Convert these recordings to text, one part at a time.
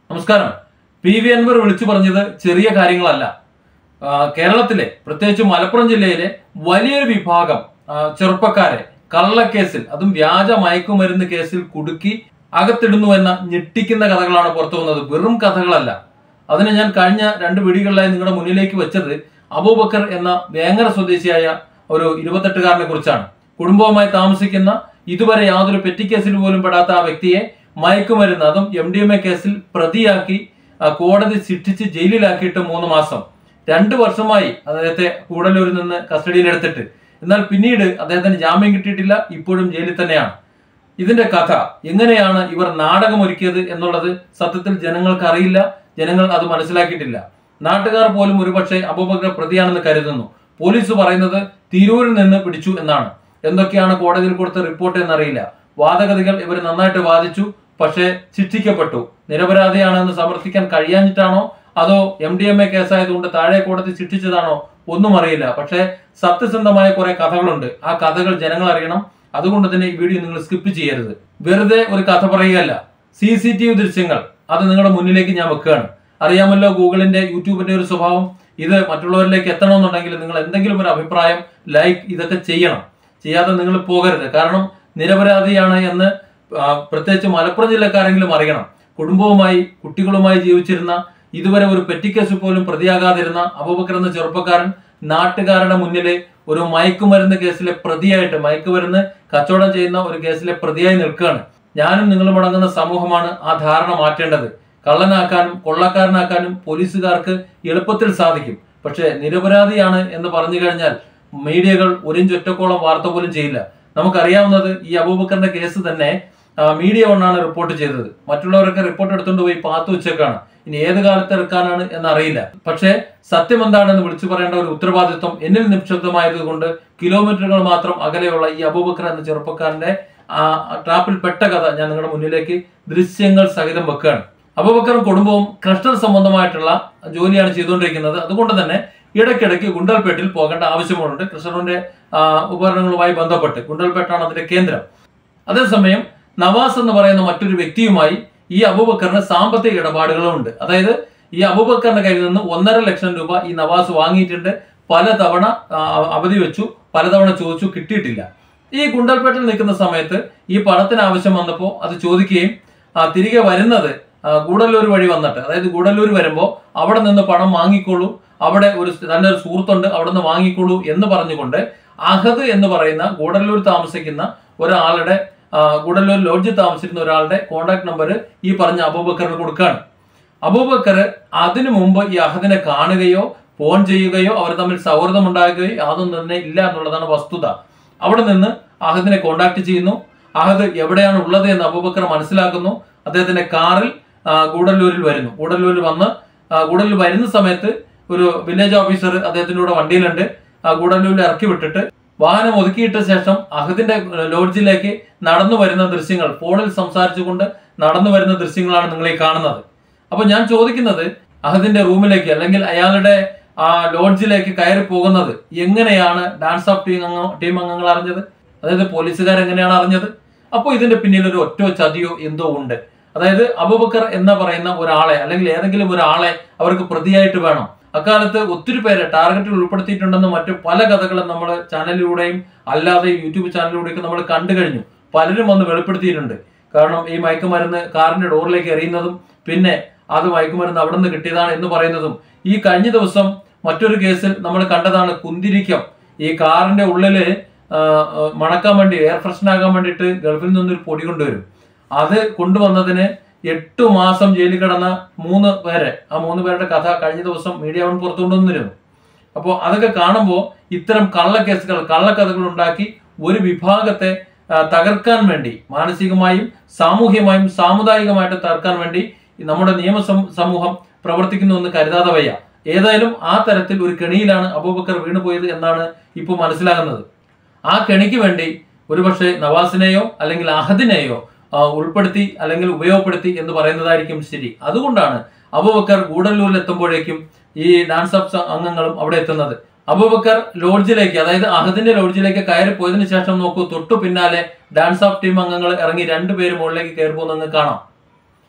നമസ്കാരം P V Anwar വിളിച്ചു പറഞ്ഞത് ചെറിയ കാര്യങ്ങളല്ല ആ, കേരളത്തിലെ പ്രത്യേകിച്ച് മലപ്പുറം ജില്ലയിലെ വലിയൊരു വിഭാഗം ആ, ചെറുപ്പക്കാരെ കള്ളക്കേസിൽ അതും വ്യാജ മയക്കുമരുന്ന് കേസിൽ കുടുക്കി അകത്തിടുന്നു എന്ന ഞെട്ടിക്കുന്ന കഥകളാണ് പുറത്തു വന്നത് വെറും കഥകളല്ല അതിന് ഞാൻ കഴിഞ്ഞ രണ്ട് വീഡിയോകളിലായി നിങ്ങളുടെ മുന്നിലേക്ക് വെച്ചത് അബൂബക്കർ എന്ന വേങ്ങര സ്വദേശിയായ ഒരു ഇരുപത്തെട്ടുകാരനെ കുറിച്ചാണ് കുടുംബവുമായി താമസിക്കുന്ന ഇതുവരെ യാതൊരു പെറ്റി കേസിൽ പോലും പെടാത്ത ആ വ്യക്തിയെ മയക്കുമരുന്ന് അതും എം ഡി എം എ കേസിൽ പ്രതിയാക്കി ആ, കോടതി ശിക്ഷിച്ച് ജയിലിലാക്കിയിട്ട് മൂന്ന് മാസം രണ്ടു വർഷമായി അദ്ദേഹത്തെ കൂടലൂരിൽ നിന്ന് കസ്റ്റഡിയിലെടുത്തിട്ട് എന്നാൽ പിന്നീട് അദ്ദേഹത്തിന് ജാമ്യം കിട്ടിയിട്ടില്ല ഇപ്പോഴും ജയിലിൽ തന്നെയാണ് ഇതിന്റെ കഥ എങ്ങനെയാണ് ഇവർ നാടകം ഒരുക്കിയത് എന്നുള്ളത് സത്യത്തിൽ ജനങ്ങൾക്ക് അറിയില്ല ജനങ്ങൾ അത് മനസ്സിലാക്കിയിട്ടില്ല നാട്ടുകാർ പോലും ഒരുപക്ഷെ അബൂബക്കർ പ്രതിയാണെന്ന് കരുതുന്നു പോലീസ് പറയുന്നത് തിരൂരിൽ നിന്ന് പിടിച്ചു എന്നാണ് എന്തൊക്കെയാണ് കോടതിയിൽ കൊടുത്ത റിപ്പോർട്ട് എന്നറിയില്ല വാദഗതികൾ ഇവർ നന്നായിട്ട് വാദിച്ചു പക്ഷേ ശിക്ഷിക്കപ്പെട്ടു നിരപരാധിയാണെന്ന് സമർത്ഥിക്കാൻ കഴിയാഞ്ഞിട്ടാണോ അതോ എം ഡി എം എ കേസായതുകൊണ്ട് താഴെ കോടതി ശിക്ഷിച്ചതാണോ ഒന്നും അറിയില്ല പക്ഷേ സത്യസന്ധമായ കുറെ കഥകളുണ്ട് ആ കഥകൾ ജനങ്ങൾ അറിയണം അതുകൊണ്ട് തന്നെ ഈ വീഡിയോ നിങ്ങൾ സ്കിപ്പ് ചെയ്യരുത് വെറുതെ ഒരു കഥ പറയുകയല്ല സി സി ടി വി ദൃശ്യങ്ങൾ അത് നിങ്ങളുടെ മുന്നിലേക്ക് ഞാൻ വെക്കുകയാണ് അറിയാമല്ലോ ഗൂഗിളിന്റെ യൂട്യൂബിന്റെ ഒരു സ്വഭാവം ഇത് മറ്റുള്ളവരിലേക്ക് എത്തണമെന്നുണ്ടെങ്കിൽ നിങ്ങൾ എന്തെങ്കിലും ഒരു അഭിപ്രായം ലൈക്ക് ഇതൊക്കെ ചെയ്യണം ചെയ്യാതെ നിങ്ങൾ പോകരുത് കാരണം നിരപരാധിയാണ് എന്ന് ആ, പ്രത്യേകിച്ച് മലപ്പുറം ജില്ലക്കാരെങ്കിലും അറിയണം കുടുംബവുമായി കുട്ടികളുമായി ജീവിച്ചിരുന്ന ഇതുവരെ ഒരു പെറ്റിക്കേസ് പോലും പ്രതിയാകാതിരുന്ന അബൂബക്കർ എന്ന ചെറുപ്പക്കാരൻ നാട്ടുകാരുടെ മുന്നിൽ ഒരു മയക്കുമരുന്ന് കേസിലെ പ്രതിയായിട്ട് മയക്കുമരുന്ന് കച്ചവടം ചെയ്യുന്ന ഒരു കേസിലെ പ്രതിയായി നിൽക്കുകയാണ് ഞാനും നിങ്ങളും അടങ്ങുന്ന സമൂഹമാണ് ആ ധാരണ മാറ്റേണ്ടത് കള്ളനാക്കാനും കൊള്ളക്കാരനാക്കാനും പോലീസുകാർക്ക് എളുപ്പത്തിൽ സാധിക്കും പക്ഷേ നിരപരാധിയാണ് എന്ന് പറഞ്ഞു കഴിഞ്ഞാൽ മീഡിയകൾ ഒരിഞ്ചൊറ്റക്കോളം വാർത്ത പോലും ചെയ്യില്ല നമുക്കറിയാവുന്നത് ഈ അബൂബക്കറിന്റെ കേസ് തന്നെ ആ, മീഡിയ ഒന്നാണ് റിപ്പോർട്ട് ചെയ്തത് മറ്റുള്ളവരൊക്കെ റിപ്പോർട്ട് എടുത്തുകൊണ്ട് പോയി പാത്തു വെച്ചേക്കാണ് ഇനി ഏത് കാലത്ത് എടുക്കാനാണ് എന്നറിയില്ല പക്ഷേ സത്യം എന്താണെന്ന് വിളിച്ചു പറയേണ്ട ഒരു ഉത്തരവാദിത്വം എന്നിൽ നിക്ഷിപ്തമായത് കൊണ്ട് കിലോമീറ്ററുകൾ മാത്രം അകലെയുള്ള ഈ അബൂബക്കർ എന്ന ചെറുപ്പക്കാരന്റെ ആ ട്രാപ്പിൽ പെട്ട കഥ ഞാൻ നിങ്ങളുടെ മുന്നിലേക്ക് ദൃശ്യങ്ങൾ സഹിതം വെക്കുകയാണ് അബൂബക്കറും കുടുംബവും ക്രസ്റ്റർ സംബന്ധമായിട്ടുള്ള ജോലിയാണ് ചെയ്തുകൊണ്ടിരിക്കുന്നത് അതുകൊണ്ട് തന്നെ ഇടയ്ക്കിടയ്ക്ക് ഗുണ്ടൽപേട്ടിൽ പോകേണ്ട ആവശ്യമുണ്ട് ക്രിസ്റ്ററിന്റെ ഉപകരണങ്ങളുമായി ബന്ധപ്പെട്ട് ഗുണ്ടൽപേട്ടാണ് അതിന്റെ കേന്ദ്രം അതേസമയം നവാസ് എന്ന് പറയുന്ന മറ്റൊരു വ്യക്തിയുമായി ഈ അബൂബക്കറിന് സാമ്പത്തിക ഇടപാടുകളും ഉണ്ട് അതായത് ഈ അബൂബക്കറിന്റെ കയ്യിൽ നിന്ന് ഒന്നര ലക്ഷം രൂപ ഈ നവാസ് വാങ്ങിയിട്ടുണ്ട് പലതവണ ആ, അവധി വെച്ചു പലതവണ ചോദിച്ചു കിട്ടിയിട്ടില്ല ഈ ഗുണ്ടൽപേട്ടിൽ നിൽക്കുന്ന സമയത്ത് ഈ പണത്തിന് ആവശ്യം വന്നപ്പോൾ അത് ചോദിക്കുകയും ആ, തിരികെ വരുന്നത് ആ, ഗൂഡല്ലൂർ വഴി വന്നിട്ട് അതായത് ഗൂഡല്ലൂർ വരുമ്പോൾ അവിടെ നിന്ന് പണം വാങ്ങിക്കോളൂ അവിടെ ഒരു തന്നെ ഒരു സുഹൃത്തുണ്ട് അവിടെ നിന്ന് വാങ്ങിക്കോളൂ എന്ന് പറഞ്ഞുകൊണ്ട് അഹദ് എന്ന് പറയുന്ന ഗൂഡല്ലൂർ താമസിക്കുന്ന ഒരാളുടെ ആ, ഗൂഡല്ലൂർ ലോഡ്ജിൽ താമസിക്കുന്ന ഒരാളുടെ കോണ്ടാക്ട് നമ്പർ ഈ പറഞ്ഞ അബൂബക്കറിന് കൊടുക്കുകയാണ് അബൂബക്കർ അതിനു മുമ്പ് ഈ അഹദിനെ കാണുകയോ ഫോൺ ചെയ്യുകയോ അവർ തമ്മിൽ സൗഹൃദം ഉണ്ടാകുകയോ യാതൊന്നും തന്നെ ഇല്ല എന്നുള്ളതാണ് വസ്തുത അവിടെ നിന്ന് അഹദിനെ കോണ്ടാക്ട് ചെയ്യുന്നു അഹദ് എവിടെയാണ് ഉള്ളത് എന്ന് അബൂബക്കർ മനസ്സിലാക്കുന്നു അദ്ദേഹത്തിന്റെ കാറിൽ ആ, ഗൂഡല്ലൂരിൽ വരുന്നു ഗൂഡല്ലൂരിൽ വന്ന് ആ, ഗൂഡല്ലൂർ വരുന്ന സമയത്ത് ഒരു വില്ലേജ് ഓഫീസർ അദ്ദേഹത്തിന്റെ കൂടെ വണ്ടിയിലുണ്ട് ആ, ഗൂഡല്ലൂരിൽ ഇറക്കി വിട്ടിട്ട് വാഹനം ഒതുക്കിയിട്ട ശേഷം അഹദിന്റെ ലോഡ്ജിലേക്ക് നടന്നു വരുന്ന ദൃശ്യങ്ങൾ ഫോണിൽ സംസാരിച്ചുകൊണ്ട് നടന്നു വരുന്ന ദൃശ്യങ്ങളാണ് നിങ്ങൾ ഈ കാണുന്നത് അപ്പൊ ഞാൻ ചോദിക്കുന്നത് അഹദിന്റെ റൂമിലേക്ക് അല്ലെങ്കിൽ അയാളുടെ ആ ലോഡ്ജിലേക്ക് കയറി പോകുന്നത് എങ്ങനെയാണ് ഡാൻസ് ഓഫ് ടീം അംഗം ടീം അംഗങ്ങൾ അറിഞ്ഞത് അതായത് പോലീസുകാർ എങ്ങനെയാണ് അറിഞ്ഞത് അപ്പോൾ ഇതിന്റെ പിന്നിൽ ഒരു ഒറ്റ ചതിയോ എന്തോ ഉണ്ട് അതായത് അബൂബക്കർ എന്ന് പറയുന്ന ഒരാളെ അല്ലെങ്കിൽ ഏതെങ്കിലും ഒരാളെ അവർക്ക് പ്രതിയായിട്ട് വേണം അക്കാലത്ത് ഒത്തിരി പേരെ ടാർഗറ്റിൽ ഉൾപ്പെടുത്തിയിട്ടുണ്ടെന്ന് മറ്റു പല കഥകളും നമ്മൾ ചാനലിലൂടെയും അല്ലാതെ യൂട്യൂബ് ചാനലിലൂടെയൊക്കെ നമ്മൾ കണ്ടു കഴിഞ്ഞു പലരും വന്ന് വെളിപ്പെടുത്തിയിട്ടുണ്ട് കാരണം ഈ മയക്കുമരുന്ന് കാറിന്റെ ഡോറിലേക്ക് എറിയുന്നതും പിന്നെ അത് മയക്കുമരുന്ന് അവിടെ നിന്ന് കിട്ടിയതാണ് എന്ന് പറയുന്നതും ഈ കഴിഞ്ഞ ദിവസം മറ്റൊരു കേസിൽ നമ്മൾ കണ്ടതാണ് കുന്തിരിക്കം ഈ കാറിന്റെ ഉള്ളില് ആ, ആ, മണക്കാൻ വേണ്ടി എയർ ഫ്രഷൻ ആകാൻ വേണ്ടിയിട്ട് ഗൾഫിൽ നിന്നൊരു പൊടി കൊണ്ടുവരും അത് കൊണ്ടുവന്നതിന് എട്ടു മാസം ജയിലിൽ കിടന്ന മൂന്ന് പേരെ ആ മൂന്ന് പേരുടെ കഥ കഴിഞ്ഞ ദിവസം മീഡിയ വൺ പുറത്തു കൊണ്ടുവന്നിരുന്നു അപ്പോൾ അതൊക്കെ കാണുമ്പോൾ ഇത്തരം കള്ളക്കേസുകൾ കള്ളക്കഥകൾ ഉണ്ടാക്കി ഒരു വിഭാഗത്തെ ആ, തകർക്കാൻ വേണ്ടി മാനസികമായും സാമൂഹ്യമായും സാമുദായികമായിട്ട് തകർക്കാൻ വേണ്ടി ഈ നമ്മുടെ നിയമ സം- സമൂഹം പ്രവർത്തിക്കുന്നു എന്ന് കരുതാതെ വയ്യ ഏതായാലും ആ തരത്തിൽ ഒരു കെണിയിലാണ് അബൂബക്കർ വീണുപോയത് എന്നാണ് ഇപ്പോൾ മനസ്സിലാകുന്നത് ആ കെണിക്ക് വേണ്ടി ഒരുപക്ഷെ നവാസിനെയോ അല്ലെങ്കിൽ അഹദിനെയോ ആ, ഉൾപ്പെടുത്തി അല്ലെങ്കിൽ ഉപയോഗപ്പെടുത്തി എന്ന് പറയുന്നതായിരിക്കും ശരി അതുകൊണ്ടാണ് അബൂബക്കർ ഗൂഡല്ലൂരിൽ എത്തുമ്പോഴേക്കും ഈ ഡാൻസ് ഓഫ് അംഗങ്ങളും അവിടെ എത്തുന്നത് അബൂബക്കർ ലോഡ്ജിലേക്ക് അതായത് അഹദിന്റെ ലോഡ്ജിലേക്ക് കയറി പോയതിനു ശേഷം നോക്കൂ തൊട്ടു പിന്നാലെ ഡാൻസ് ഓഫ് ടീം അംഗങ്ങൾ ഇറങ്ങി രണ്ടുപേരും മുകളിലേക്ക് കയറി പോകുന്നത് കാണാം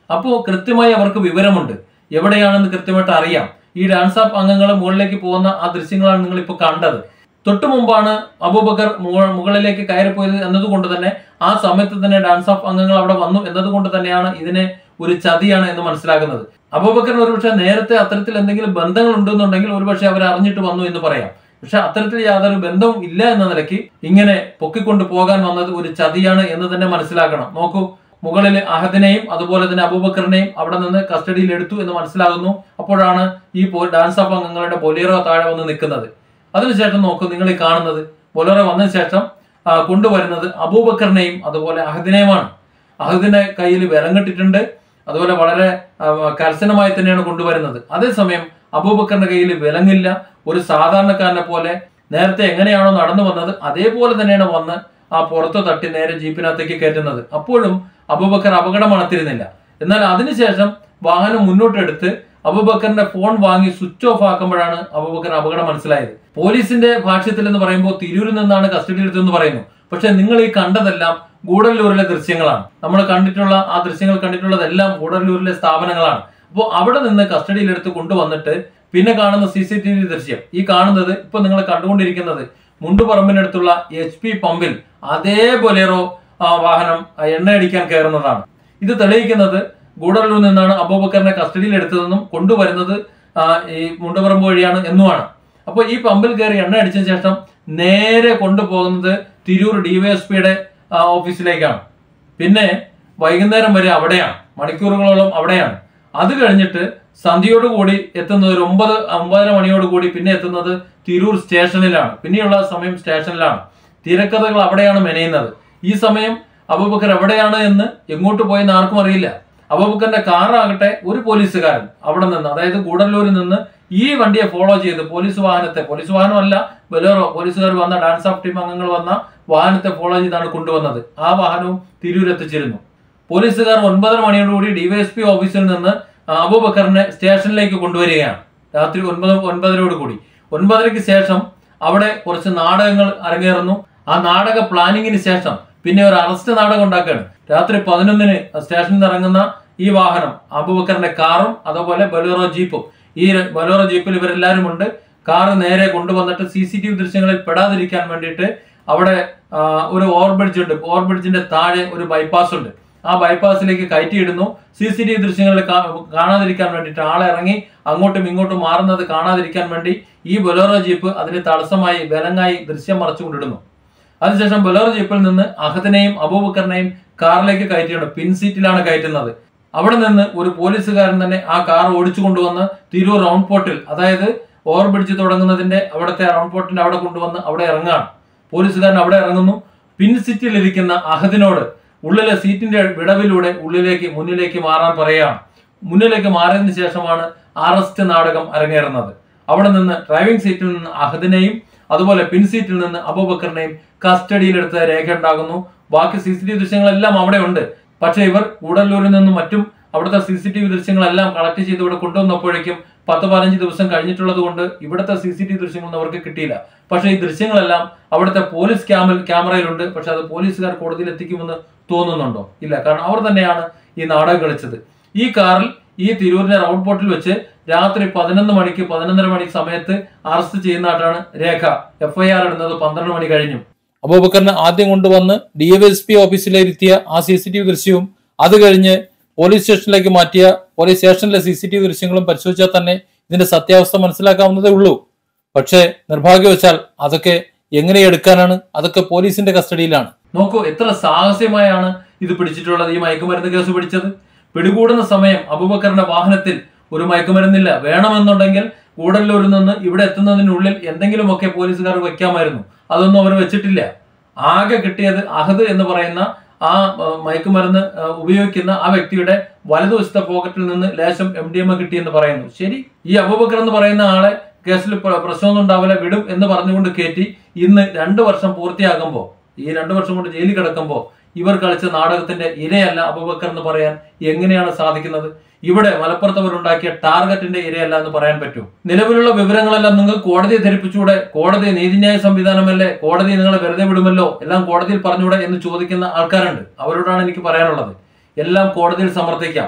അപ്പോൾ കൃത്യമായി അവർക്ക് വിവരമുണ്ട് എവിടെയാണെന്ന് കൃത്യമായിട്ട് അറിയാം ഈ ഡാൻസ് ആപ്പ് അംഗങ്ങൾ മുകളിലേക്ക് പോകുന്ന ആ ദൃശ്യങ്ങളാണ് നിങ്ങൾ ഇപ്പോൾ കണ്ടത് തൊട്ടു മുമ്പാണ് അബൂബക്കർ മുക- മുകളിലേക്ക് കയറിപ്പോയത് എന്നതുകൊണ്ട് തന്നെ ആ സമയത്ത് തന്നെ ഡാൻസ് ഓഫ് അംഗങ്ങൾ അവിടെ വന്നു എന്നതുകൊണ്ട് തന്നെയാണ് ഇതിനെ ഒരു ചതിയാണ് എന്ന് മനസ്സിലാക്കുന്നത് അബൂബക്കറിന് ഒരുപക്ഷെ നേരത്തെ അത്തരത്തിൽ എന്തെങ്കിലും ബന്ധങ്ങൾ ഉണ്ടെന്നുണ്ടെങ്കിൽ ഒരുപക്ഷെ അവർ അറിഞ്ഞിട്ട് വന്നു എന്ന് പറയാം പക്ഷെ അത്തരത്തിൽ യാതൊരു ബന്ധവും ഇല്ല എന്ന നിലയ്ക്ക് ഇങ്ങനെ പൊക്കിക്കൊണ്ട് പോകാൻ വന്നത് ഒരു ചതിയാണ് എന്ന് തന്നെ മനസ്സിലാക്കണം നോക്കൂ മുകളിൽ അഹദിനെയും അതുപോലെ തന്നെ അബൂബക്കറിനെയും അവിടെ നിന്ന് കസ്റ്റഡിയിൽ എടുത്തു എന്ന് മനസ്സിലാകുന്നു അപ്പോഴാണ് ഈ പോ- ഡാൻസ് ഓഫ് അംഗങ്ങളുടെ ബൊലേറോ താഴെ വന്ന് നിൽക്കുന്നത് അതിനുശേഷം നോക്കൂ നിങ്ങൾ ഈ കാണുന്നത് ബൊലേറോ വന്നതിന് ശേഷം ആ, കൊണ്ടുവരുന്നത് അബൂബക്കറിനെയും അതുപോലെ അഹദിനെയുമാണ് അഹദിന്റെ കയ്യിൽ വിലം കെട്ടിട്ടുണ്ട് അതുപോലെ വളരെ ആ, കർശനമായി തന്നെയാണ് കൊണ്ടുവരുന്നത് അതേസമയം അബൂബക്കറിന്റെ കയ്യിൽ വിലങ്ങില്ല ഒരു സാധാരണക്കാരനെ പോലെ നേരത്തെ എങ്ങനെയാണോ നടന്നു വന്നത് അതേപോലെ തന്നെയാണ് വന്ന് ആ പുറത്ത് തട്ടി നേരെ ജീപ്പിനകത്തേക്ക് കയറ്റുന്നത് അപ്പോഴും അബൂബക്കർ അപകടം മണത്തിരുന്നില്ല എന്നാൽ അതിനുശേഷം വാഹനം മുന്നോട്ടെടുത്ത് അബൂബക്കറിന്റെ ഫോൺ വാങ്ങി സ്വിച്ച് ഓഫ് ആക്കുമ്പോഴാണ് അബൂബക്കർ അപകടം മനസ്സിലായത് പോലീസിന്റെ ഭാഷ്യത്തിൽ എന്ന് പറയുമ്പോൾ തിരൂരിൽ നിന്നാണ് കസ്റ്റഡി എടുത്തതെന്ന് പറയുന്നു പക്ഷെ നിങ്ങൾ ഈ കണ്ടതെല്ലാം ഗൂഡല്ലൂരിലെ ദൃശ്യങ്ങളാണ് നമ്മൾ കണ്ടിട്ടുള്ള ആ ദൃശ്യങ്ങൾ കണ്ടിട്ടുള്ളതെല്ലാം ഗൂഡല്ലൂരിലെ സ്ഥാപനങ്ങളാണ് അപ്പോൾ അവിടെ നിന്ന് കസ്റ്റഡിയിലെടുത്ത് കൊണ്ടുവന്നിട്ട് പിന്നെ കാണുന്ന സി സി ടി വി ദൃശ്യം ഈ കാണുന്നത് ഇപ്പൊ നിങ്ങൾ കണ്ടുകൊണ്ടിരിക്കുന്നത് മുണ്ടുപറമ്പിനടുത്തുള്ള എച്ച് പി പമ്പിൽ അതേ ബൊലേറോ ആ, വാഹനം ആ, എണ്ണയടിക്കാൻ കയറുന്നതാണ് ഇത് തെളിയിക്കുന്നത് ഗൂഡല്ലൂരിൽ നിന്നാണ് അബൂബക്കറിനെ കസ്റ്റഡിയിൽ എടുത്തതെന്നും കൊണ്ടുവരുന്നത് ആ, ഈ മുണ്ടുപറമ്പ് വഴിയാണ് എന്നുമാണ് അപ്പോൾ ഈ പമ്പിൽ കയറി എണ്ണ അടിച്ചതിന് ശേഷം നേരെ കൊണ്ടുപോകുന്നത് തിരൂർ ഡിവൈഎസ്പിയുടെ ഓഫീസിലേക്കാണ് പിന്നെ വൈകുന്നേരം വരെ അവിടെയാണ് മണിക്കൂറുകളോളം അവിടെയാണ് അത് കഴിഞ്ഞിട്ട് സന്ധ്യയോടുകൂടി എത്തുന്നത് ഒരു ഒമ്പത് ഒമ്പതര മണിയോടുകൂടി പിന്നെ എത്തുന്നത് തിരൂർ സ്റ്റേഷനിലാണ് പിന്നെയുള്ള സമയം സ്റ്റേഷനിലാണ് തിരക്കഥകൾ അവിടെയാണ് മെനയുന്നത് ഈ സമയം അബൂബക്കർ എവിടെയാണ് എന്ന് എങ്ങോട്ട് പോയെന്ന് ആർക്കും അറിയില്ല അബൂബക്കറിന്റെ കാറാകട്ടെ ഒരു പോലീസുകാരൻ അവിടെ നിന്ന് അതായത് ഗൂഡല്ലൂരിൽ നിന്ന് ഈ വണ്ടിയെ ഫോളോ ചെയ്ത് പോലീസ് വാഹനത്തെ പോലീസ് വാഹനമല്ല ബലേറോ പോലീസുകാർ വന്ന ഡാൻസ് ഓഫ് ടീം അംഗങ്ങൾ വന്ന വാഹനത്തെ ഫോളോ ചെയ്താണ് കൊണ്ടുവന്നത് ആ വാഹനവും തിരൂർ എത്തിച്ചിരുന്നു പോലീസുകാർ ഒൻപതര മണിയോടുകൂടി ഡിവൈഎസ്പി ഓഫീസിൽ നിന്ന് അബൂബക്കറിനെ സ്റ്റേഷനിലേക്ക് കൊണ്ടുവരികയാണ് രാത്രി ഒൻപത് ഒൻപതരയോട് കൂടി ഒൻപതരയ്ക്ക് ശേഷം അവിടെ കുറച്ച് നാടകങ്ങൾ അരങ്ങേറുന്നു ആ നാടക പ്ലാനിങ്ങിന് ശേഷം പിന്നെ ഒരു അറസ്റ്റ് നാടകം ഉണ്ടാക്കുകയാണ് രാത്രി പതിനൊന്നിന് സ്റ്റേഷനിൽ നിന്ന് ഇറങ്ങുന്ന ഈ വാഹനം അബൂബക്കറിന്റെ കാറും അതുപോലെ ബലേറോ ജീപ്പും ഈ ര- ബലേറോ ജീപ്പിൽ ഇവരെല്ലാവരും ഉണ്ട് കാറ് നേരെ കൊണ്ടുവന്നിട്ട് സി സി ടി വി ദൃശ്യങ്ങളിൽ പെടാതിരിക്കാൻ വേണ്ടിയിട്ട് അവിടെ ആ, ഒരു ഓവർബ്രിഡ്ജ് ഉണ്ട് ഓവർബ്രിഡ്ജിന്റെ താഴെ ഒരു ബൈപ്പാസ് ഉണ്ട് ആ ബൈപ്പാസിലേക്ക് കയറ്റിയിടുന്നു സി സി ടി വി ദൃശ്യങ്ങളിൽ കാ- കാണാതിരിക്കാൻ വേണ്ടിയിട്ട് ആളെ ഇറങ്ങി അങ്ങോട്ടും ഇങ്ങോട്ടും മാറുന്നത് കാണാതിരിക്കാൻ വേണ്ടി ഈ ബൊലേറോ ജീപ്പ് അതിന് തടസ്സമായി ബലങ്ങായി ദൃശ്യം മറച്ചുകൊണ്ടിടുന്നു അതിനുശേഷം ബൊലേറോ ജീപ്പിൽ നിന്ന് അഹദിനെയും അബൂബക്കറിനെയും കാറിലേക്ക് കയറ്റിയാണ് പിൻ സീറ്റിലാണ് കയറ്റുന്നത് അവിടെ നിന്ന് ഒരു പോലീസുകാരൻ തന്നെ ആ കാർ ഓടിച്ചു കൊണ്ടുവന്ന് തിരൂർ റൗണ്ട് പോർട്ടിൽ അതായത് ഓവർ ബ്രിഡ്ജ് തുടങ്ങുന്നതിന്റെ അവിടുത്തെ റൗണ്ട് പോർട്ടിന്റെ അവിടെ കൊണ്ടുവന്ന് അവിടെ ഇറങ്ങാണ് പോലീസുകാരൻ അവിടെ ഇറങ്ങുന്നു പിൻ സീറ്റിലിരിക്കുന്ന അഹദിനോട് ഉള്ളിലെ സീറ്റിന്റെ വിടവിലൂടെ ഉള്ളിലേക്ക് മുന്നിലേക്ക് മാറാൻ പറയുകയാണ് മുന്നിലേക്ക് മാറിയതിനു ശേഷമാണ് അറസ്റ്റ് നാടകം അരങ്ങേറുന്നത് അവിടെ നിന്ന് ഡ്രൈവിംഗ് സീറ്റിൽ നിന്ന് അഹദിനെയും അതുപോലെ പിൻ സീറ്റിൽ നിന്ന് അബൂബക്കറിനെയും കസ്റ്റഡിയിലെടുത്ത രേഖ ഉണ്ടാകുന്നു ബാക്കി സി സി ടി വി ദൃശ്യങ്ങളെല്ലാം അവിടെ ഉണ്ട് പക്ഷേ ഇവർ കൂടല്ലൂരിൽ നിന്നും മറ്റും അവിടുത്തെ സി സി ടി വി ദൃശ്യങ്ങളെല്ലാം കളക്ട് ചെയ്ത് ഇവിടെ കൊണ്ടുവന്നപ്പോഴേക്കും പത്ത് പതിനഞ്ച് ദിവസം കഴിഞ്ഞിട്ടുള്ളത് കൊണ്ട് ഇവിടുത്തെ സി സി ടി വി ദൃശ്യങ്ങളൊന്നും അവർക്ക് കിട്ടിയില്ല പക്ഷേ ഈ ദൃശ്യങ്ങളെല്ലാം അവിടുത്തെ പോലീസ് ക്യാമിൽ ക്യാമറയിലുണ്ട് പക്ഷെ അത് പോലീസുകാർ കോടതിയിൽ എത്തിക്കുമെന്ന് തോന്നുന്നുണ്ടോ ഇല്ല കാരണം അവർ തന്നെയാണ് ഈ നാടകം കളിച്ചത് ഈ കാറിൽ ഈ തിരൂരിലെ റൗണ്ട് പോർട്ടിൽ വെച്ച് രാത്രി പതിനൊന്ന് മണിക്ക് പതിനൊന്നര മണി സമയത്ത് അറസ്റ്റ് ചെയ്യുന്നതായിട്ടാണ് രേഖ എഫ്ഐആർ ഇടുന്നത് പന്ത്രണ്ട് മണി കഴിഞ്ഞു അബൂബക്കറിനെ ആദ്യം കൊണ്ടുവന്ന് ഡി എസ് പി ഓഫീസിലിരുത്തിയ ആ സി സി ടി വി ദൃശ്യവും അത് കഴിഞ്ഞ് പോലീസ് സ്റ്റേഷനിലേക്ക് മാറ്റിയ പോലീസ് സ്റ്റേഷനിലെ സി സി ടി വി ദൃശ്യങ്ങളും പരിശോധിച്ചാൽ തന്നെ ഇതിന്റെ സത്യാവസ്ഥ മനസ്സിലാക്കാവുന്നതേ ഉള്ളൂ പക്ഷേ നിർഭാഗ്യവശാൽ അതൊക്കെ എങ്ങനെ എടുക്കാനാണ് അതൊക്കെ പോലീസിന്റെ കസ്റ്റഡിയിലാണ് നോക്കൂ എത്ര സാഹസ്യമായാണ് ഇത് പിടിച്ചിട്ടുള്ളത് ഈ മയക്കുമരുന്ന് കേസ് പിടിച്ചത് പിടികൂടുന്ന സമയം അബൂബക്കറിന്റെ വാഹനത്തിൽ ഒരു മയക്കുമരുന്നില്ല വേണമെന്നുണ്ടെങ്കിൽ കൂടല്ലൂരിൽ നിന്ന് ഇവിടെ എത്തുന്നതിനുള്ളിൽ എന്തെങ്കിലുമൊക്കെ പോലീസുകാർ വെക്കാമായിരുന്നു അതൊന്നും അവർ വെച്ചിട്ടില്ല ആകെ കിട്ടിയത് അഹദ് എന്ന് പറയുന്ന ആ ആ, മയക്കുമരുന്ന് ആ, ഉപയോഗിക്കുന്ന ആ വ്യക്തിയുടെ വലതുവശത്തെ പോക്കറ്റിൽ നിന്ന് ലേശം എം ഡി എം കിട്ടിയെന്ന് പറയുന്നു ശരി ഈ അബൂബക്കർ എന്ന് പറയുന്ന ആളെ കേസിൽ പ്ര- പ്രശ്നമൊന്നും ഉണ്ടാവില്ല വിടും എന്ന് പറഞ്ഞുകൊണ്ട് കയറ്റി ഇന്ന് രണ്ടു വർഷം പൂർത്തിയാകുമ്പോൾ ഈ രണ്ടു വർഷം കൊണ്ട് ജയിലിൽ കിടക്കുമ്പോൾ ഇവർ കളിച്ച നാടകത്തിന്റെ ഇരയല്ല അബൂബക്കർ എന്ന് പറയാൻ എങ്ങനെയാണ് സാധിക്കുന്നത് ഇവിടെ മലപ്പുറത്തവരുണ്ടാക്കിയ ടാർഗറ്റിന്റെ ഇരയല്ല എന്ന് പറയാൻ പറ്റൂ നിലവിലുള്ള വിവരങ്ങളെല്ലാം നിങ്ങൾ കോടതിയെ ധരിപ്പിച്ചുകൂടെ കോടതി നീതിന്യായ സംവിധാനമല്ലേ കോടതി നിങ്ങളെ വെറുതെ വിടുമല്ലോ എല്ലാം കോടതിയിൽ പറഞ്ഞുകൂടെ എന്ന് ചോദിക്കുന്ന ആൾക്കാരുണ്ട് അവരോടാണ് എനിക്ക് പറയാനുള്ളത് എല്ലാം കോടതിയിൽ സമർത്ഥിക്കാം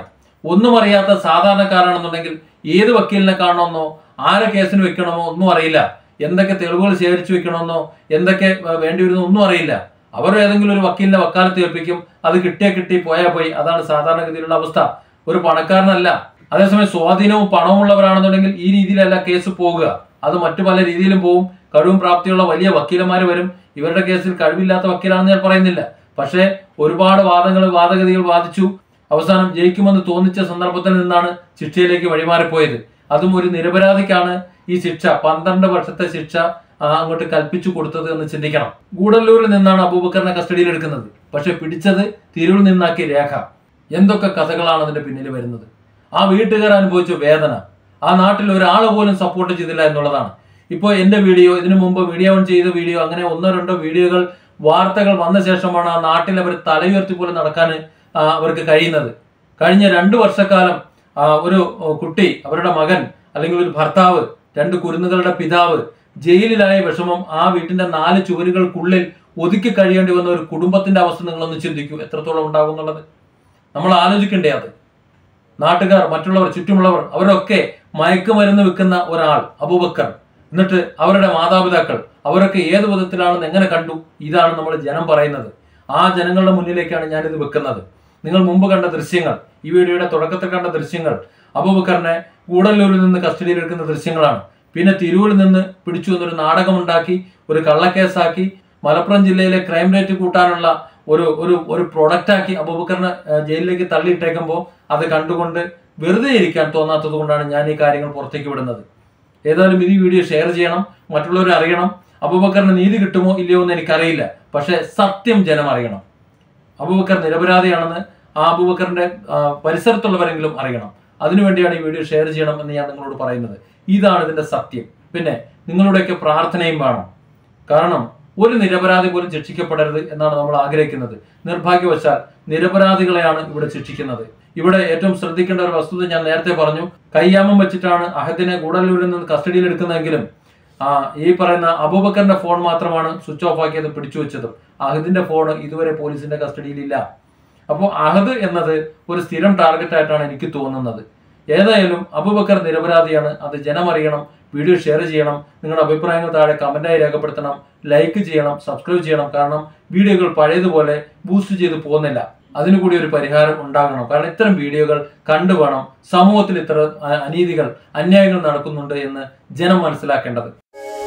ഒന്നും അറിയാത്ത സാധാരണക്കാരാണെന്നുണ്ടെങ്കിൽ ഏത് വക്കീലിനെ കാണണമെന്നോ ആരെ കേസിന് വെക്കണമോ ഒന്നും അറിയില്ല എന്തൊക്കെ തെളിവുകൾ ശേഖരിച്ചു വെക്കണമെന്നോ എന്തൊക്കെ ആ, വേണ്ടി വരുന്നോ ഒന്നും അറിയില്ല അവർ ഏതെങ്കിലും ഒരു വക്കീലിനെ വക്കാലത്ത് ഏൽപ്പിക്കും അത് കിട്ടിയാ കിട്ടി പോയാ പോയി അതാണ് സാധാരണഗതിയിലുള്ള അവസ്ഥ ഒരു പണക്കാരനല്ല അതേസമയം സ്വാധീനവും പണവും ഉള്ളവരാണെന്നുണ്ടെങ്കിൽ ഈ രീതിയിലല്ല കേസ് പോകുക അത് മറ്റു പല രീതിയിലും പോവും കഴിവും പ്രാപ്തിയുള്ള വലിയ വക്കീലന്മാർ വരും ഇവരുടെ കേസിൽ കഴിവില്ലാത്ത വക്കീലാണെന്ന് ഞാൻ പറയുന്നില്ല പക്ഷേ ഒരുപാട് വാദങ്ങൾ വാദഗതികൾ വാദിച്ചു അവസാനം ജയിക്കുമെന്ന് തോന്നിച്ച സന്ദർഭത്തിൽ നിന്നാണ് ശിക്ഷയിലേക്ക് വഴിമാറിപ്പോയത് അതും ഒരു നിരപരാധിക്കാണ് ഈ ശിക്ഷ പന്ത്രണ്ട് വർഷത്തെ ശിക്ഷ ആ, അങ്ങോട്ട് കൽപ്പിച്ചു കൊടുത്തത് എന്ന് ചിന്തിക്കണം ഗൂഡല്ലൂരിൽ നിന്നാണ് അബൂബക്കറിനെ കസ്റ്റഡിയിൽ എടുക്കുന്നത് പക്ഷെ പിടിച്ചത് തിരൂരിൽ നിന്നാക്കിയ രേഖ എന്തൊക്കെ കഥകളാണ് അതിന്റെ പിന്നിൽ വരുന്നത് ആ വീട്ടുകാർ അനുഭവിച്ച വേദന ആ നാട്ടിൽ ഒരാൾ പോലും സപ്പോർട്ട് ചെയ്തില്ല എന്നുള്ളതാണ് ഇപ്പോൾ എന്റെ വീഡിയോ ഇതിനു മുമ്പ് വീഡിയോ ഓൺ ചെയ്ത വീഡിയോ അങ്ങനെ ഒന്നോ രണ്ടോ വീഡിയോകൾ വാർത്തകൾ വന്ന ശേഷമാണ് ആ നാട്ടിൽ അവർ തലയുയർത്തി പോലും നടക്കാൻ ആ, അവർക്ക് കഴിയുന്നത് കഴിഞ്ഞ രണ്ടു വർഷക്കാലം ആ, ഒരു ഓ, കുട്ടി അവരുടെ മകൻ അല്ലെങ്കിൽ ഒരു ഭർത്താവ് രണ്ട് കുരുന്നുകളുടെ പിതാവ് ജയിലിലായ വിഷമം ആ വീട്ടിന്റെ നാല് ചുവരുകൾക്കുള്ളിൽ ഒതുക്കി കഴിയേണ്ടി വന്ന ഒരു കുടുംബത്തിന്റെ അവസ്ഥ നിങ്ങളൊന്ന് ചിന്തിക്കൂ എത്രത്തോളം ഉണ്ടാകും എന്നുള്ളത് നമ്മൾ ആലോചിക്കണ്ടേ അത് നാട്ടുകാർ മറ്റുള്ളവർ ചുറ്റുമുള്ളവർ അവരൊക്കെ മയക്കുമരുന്ന് വിൽക്കുന്ന ഒരാൾ അബൂബക്കർ എന്നിട്ട് അവരുടെ മാതാപിതാക്കൾ അവരൊക്കെ ഏത് വിധത്തിലാണെന്ന് എങ്ങനെ കണ്ടു ഇതാണ് നമ്മൾ ജനം പറയുന്നത് ആ ജനങ്ങളുടെ മുന്നിലേക്കാണ് ഞാനിത് വെക്കുന്നത് നിങ്ങൾ മുമ്പ് കണ്ട ദൃശ്യങ്ങൾ ഈ വീഡിയോയുടെ തുടക്കത്തിൽ കണ്ട ദൃശ്യങ്ങൾ അബൂബക്കറിനെ ഗൂഡല്ലൂരിൽ നിന്ന് കസ്റ്റഡിയിൽ എടുക്കുന്ന ദൃശ്യങ്ങളാണ് പിന്നെ തിരൂരിൽ നിന്ന് പിടിച്ചു വന്നൊരു നാടകമുണ്ടാക്കി ഒരു കള്ളക്കേസാക്കി മലപ്പുറം ജില്ലയിലെ ക്രൈം റേറ്റ് കൂട്ടാനുള്ള ഒരു ഒരു ഒരു പ്രൊഡക്റ്റ് ആക്കി അബൂബക്കറിനെ ഏഹ്, ജയിലിലേക്ക് തള്ളിയിട്ടേക്കുമ്പോൾ അത് കണ്ടുകൊണ്ട് വെറുതെ ഇരിക്കാൻ തോന്നാത്തത് കൊണ്ടാണ് ഞാൻ ഈ കാര്യങ്ങൾ പുറത്തേക്ക് വിടുന്നത് ഏതായാലും ഇത് ഈ വീഡിയോ ഷെയർ ചെയ്യണം മറ്റുള്ളവർ അറിയണം അബൂബക്കറിന് നീതി കിട്ടുമോ ഇല്ലയോ എന്ന് എനിക്കറിയില്ല പക്ഷെ സത്യം ജനം അറിയണം അബൂബക്കർ നിരപരാധിയാണെന്ന് ആ അബൂബക്കറിന്റെ ആ, പരിസരത്തുള്ളവരെങ്കിലും അറിയണം അതിനുവേണ്ടിയാണ് ഈ വീഡിയോ ഷെയർ ചെയ്യണം എന്ന് ഞാൻ നിങ്ങളോട് പറയുന്നത് ഇതാണ് ഇതിന്റെ സത്യം പിന്നെ നിങ്ങളുടെയൊക്കെ പ്രാർത്ഥനയും വേണം കാരണം ഒരു നിരപരാധി പോലും ശിക്ഷിക്കപ്പെടരുത് എന്നാണ് നമ്മൾ ആഗ്രഹിക്കുന്നത് നിർഭാഗ്യവശാൽ നിരപരാധികളെയാണ് ഇവിടെ ശിക്ഷിക്കുന്നത് ഇവിടെ ഏറ്റവും ശ്രദ്ധിക്കേണ്ട ഒരു വസ്തുത ഞാൻ നേരത്തെ പറഞ്ഞു കയ്യാമം വെച്ചിട്ടാണ് അഹദിനെ ഗൂഡല്ലൂരിൽ നിന്ന് കസ്റ്റഡിയിൽ എടുക്കുന്നതെങ്കിലും ആ ഈ പറയുന്ന അബൂബക്കറിന്റെ ഫോൺ മാത്രമാണ് സ്വിച്ച് ഓഫ് ആക്കിയത് പിടിച്ചു വെച്ചതും അഹദിന്റെ ഫോൺ ഇതുവരെ പോലീസിന്റെ കസ്റ്റഡിയിലില്ല അപ്പോൾ അഹദ് എന്നത് ഒരു സ്ഥിരം ടാർഗറ്റ് ആയിട്ടാണ് എനിക്ക് തോന്നുന്നത് ഏതായാലും അബൂബക്കർ നിരപരാധിയാണ് അത് ജനമറിയണം വീഡിയോ ഷെയർ ചെയ്യണം നിങ്ങളുടെ അഭിപ്രായങ്ങൾ താഴെ കമന്റായി രേഖപ്പെടുത്തണം ലൈക്ക് ചെയ്യണം സബ്സ്ക്രൈബ് ചെയ്യണം കാരണം വീഡിയോകൾ പഴയതുപോലെ ബൂസ്റ്റ് ചെയ്ത് പോകുന്നില്ല അതിനു കൂടി ഒരു പരിഹാരം ഉണ്ടാകണം കാരണം ഇത്തരം വീഡിയോകൾ കണ്ടു വേണം സമൂഹത്തിൽ ഇത്തരം അ- അനീതികൾ അന്യായങ്ങൾ നടക്കുന്നുണ്ട് എന്ന് ജനം മനസ്സിലാക്കേണ്ടത്